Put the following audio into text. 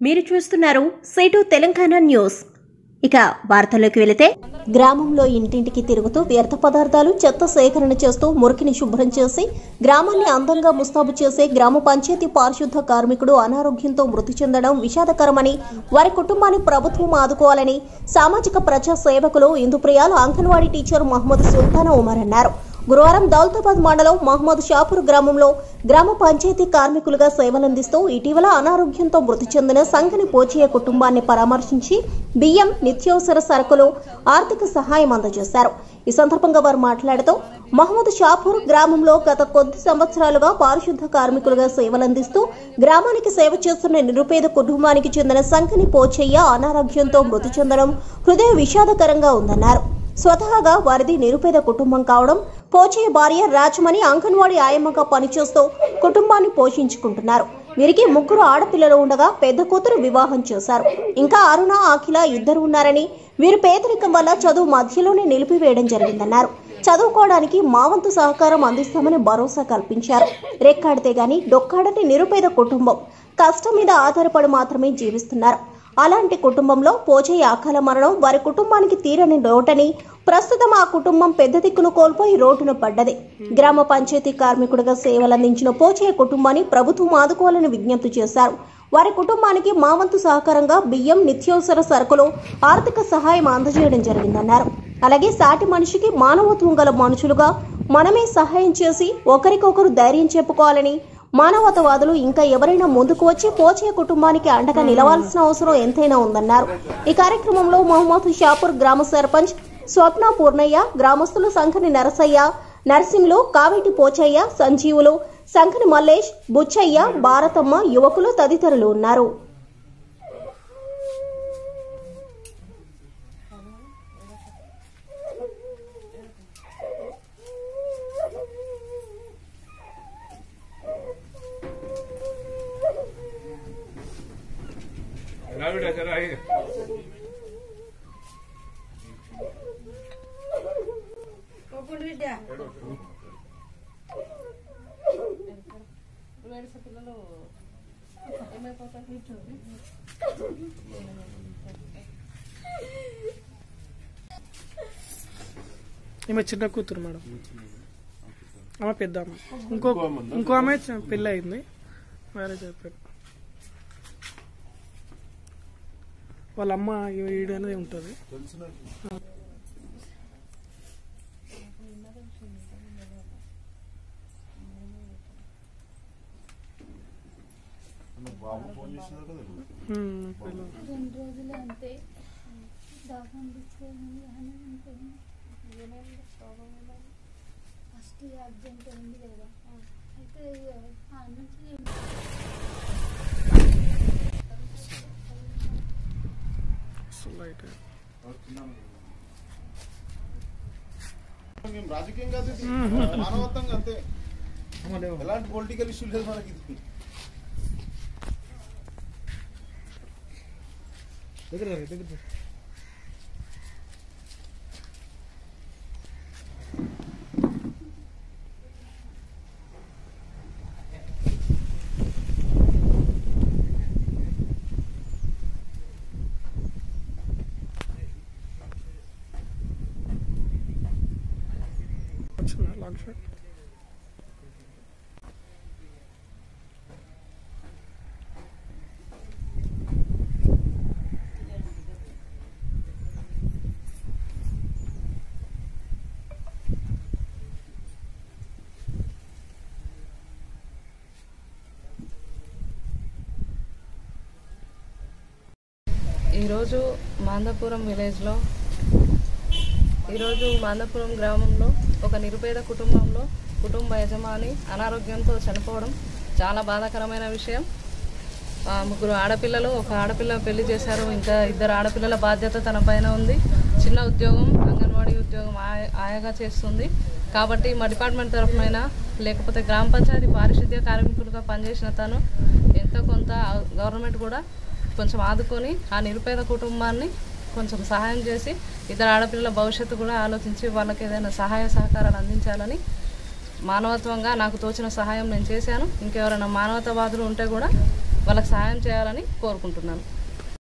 మీరు చూస్తున్నారు సేటు తెలంగాణ న్యూస్ ఇక వార్తల్లోకి వెళితే గ్రామంలో ఇంటింటికి తిరుగుతూ వ్యర్థ పదార్థాలు చెత్త సేకరణ చేస్తూ మురికిని శుభ్రం చేసి గ్రామాన్ని అందంగా ముస్తాబు చేసే గ్రామ పంచాయతీ పారిశుద్ధ కార్మికుడు అనారోగ్యంతో మృతి చెందడం విషాదకరమని వారి కుటుంబాన్ని ప్రభుత్వం ఆదుకోవాలని సామాజిక ప్రజా సేవకులు ఇందుప్రియాలు అంగన్వాడీ టీచర్ మహమ్మద్ సుల్తానా ఉమర్ అన్నారు గురువారం దౌలతాబాద్ మండలం మహమ్మద్ షాపూర్ గ్రామంలో గ్రామ పంచాయతీ కార్మికులుగా సేవలందిస్తూ ఇటీవల అనారోగ్యంతో మృతి చెందిన సంఘని పోచయ్య కుటుంబాన్ని పరామర్శించి బియ్యం నిత్యావసర సరుకులు ఆర్థిక సహాయం అందజేశారు ఈ సందర్భంగా వారు మాట్లాడుతూ మహమ్మద్ షాపూర్ గ్రామంలో గత కొద్ది సంవత్సరాలుగా పారిశుద్ధ కార్మికులుగా సేవలందిస్తూ గ్రామానికి సేవ చేస్తున్న నిరుపేద కుటుంబానికి చెందిన సంఘని పోచయ్య అనారోగ్యంతో మృతి చెందడం హృదయ విషాదకరంగా ఉందన్నారు స్వతహాగా వారిది నిరుపేద కుటుంబం కావడం పోచయ్య భార్య రాజమణి అంగన్వాడీ ఆయమ్మగా పనిచేస్తూ కుటుంబాన్ని పోషించుకుంటున్నారు వీరికి ముగ్గురు ఆడపిల్లలు ఉండగా పెద్ద కూతురు వివాహం చేశారు ఇంకా అరుణ అఖిల ఇద్దరు ఉన్నారని వీరు పేదరికం వల్ల చదువు మధ్యలోనే నిలిపివేయడం జరిగిందన్నారు చదువుకోవడానికి మా వంతు సహకారం అందిస్తామని భరోసా కల్పించారు రెక్కాడితే గాని డొక్కాడని నిరుపేద కుటుంబం కష్టం మీద ఆధారపడి మాత్రమే జీవిస్తున్నారు అలాంటి కుటుంబంలో పోచయ్య అకాల మరణం వారి కుటుంబానికి తీరని లోటని ప్రస్తుతం ఆ కుటుంబం పెద్ద దిక్కును కోల్పోయి రోడ్డున పడ్డది గ్రామ పంచాయతీ కార్మికుడిగా సేవలందించిన పోచయ్య కుటుంబాన్ని ప్రభుత్వం ఆదుకోవాలని విజ్ఞప్తి చేశారు వారి కుటుంబానికి మా వంతు సహకారంగా బియ్యం నిత్యావసర సరుకులు ఆర్థిక సహాయం అందజేయడం జరిగిందన్నారు అలాగే సాటి మనిషికి మానవత్వం గల మనుషులుగా మనమే సహాయం చేసి ఒకరికొకరు ధైర్యం చెప్పుకోవాలని మానవతావాదులు ఇంకా ఎవరైనా ముందుకు వచ్చి పోచయ్య కుటుంబానికి అండగా నిలవాల్సిన అవసరం ఎంతైనా ఉందన్నారు ఈ కార్యక్రమంలో మహమ్మద్ షాపూర్ గ్రామ సర్పంచ్ స్వప్న పూర్ణయ్య గ్రామస్తులు సంఘని నరసయ్య నర్సింలు కావేటి పోచయ్య సంజీవులు సంఘని మల్లేష్ బుచ్చయ్య భారతమ్మ యువకులు తదితరులు ఉన్నారు चला बेटा चला आइए ఈమె చిన్న కూతురు మేడం ఆమె పెద్ద ఆమె ఇంకో ఇంకో ఆమె చి- పెళ్ళి అయింది మ్యారేజ్ అయిపోయింది వాళ్ళ అమ్మ ఈడు అనేది ఉంటుంది ఉమ్, పిల్ల- రెండు రోజులు అంతే దాహం తీసుకొని అని ఉంటుంది ఫస్ట్ అర్జెంట్ అయింది కదా అయితే ఆ నుంచి అసలు అయితే మేము రాజకీయం కాదు ఇది. మానవత్వంగా అంతే ఎలాంటి పొలిటికల్ ఇష్యూ లేదు మనకి ఇది. వచ్చిందా లాంగ్ షాట్ ఈరోజు మాందాపురం విలేజ్లో ఈరోజు మాందాపురం గ్రామంలో ఒక నిరుపేద కుటుంబంలో కుటుంబ యజమాని అనారోగ్యంతో చనిపోవడం చాలా బాధాకరమైన విషయం ఆ, ముగ్గురు ఆడపిల్లలు ఒక ఆడపిల్ల పెళ్లి చేశారు ఇంకా ఇద్దరు ఆడపిల్లల బాధ్యత తన పైన ఉంది చిన్న ఉద్యోగం అంగన్వాడీ ఉద్యోగం ఆయ ఆయాగా చేస్తుంది కాబట్టి మా డిపార్ట్మెంట్ తరఫున లేకపోతే గ్రామ పంచాయతీ పారిశుద్ధ్య కార్మికులుగా పనిచేసిన తను ఎంతో కొంత గవర్నమెంట్ కూడా కొంచెం ఆదుకొని ఆ నిరుపేద కుటుంబాన్ని కొంచెం సహాయం చేసి ఇద్దరు ఆడపిల్లల భవిష్యత్తు కూడా ఆలోచించి వాళ్ళకి ఏదైనా సహాయ సహకారాలు అందించాలని మానవత్వంగా నాకు తోచిన సహాయం నేను చేశాను ఇంకెవరైనా మానవతావాదులు ఉంటే కూడా వాళ్ళకి సహాయం చేయాలని కోరుకుంటున్నాను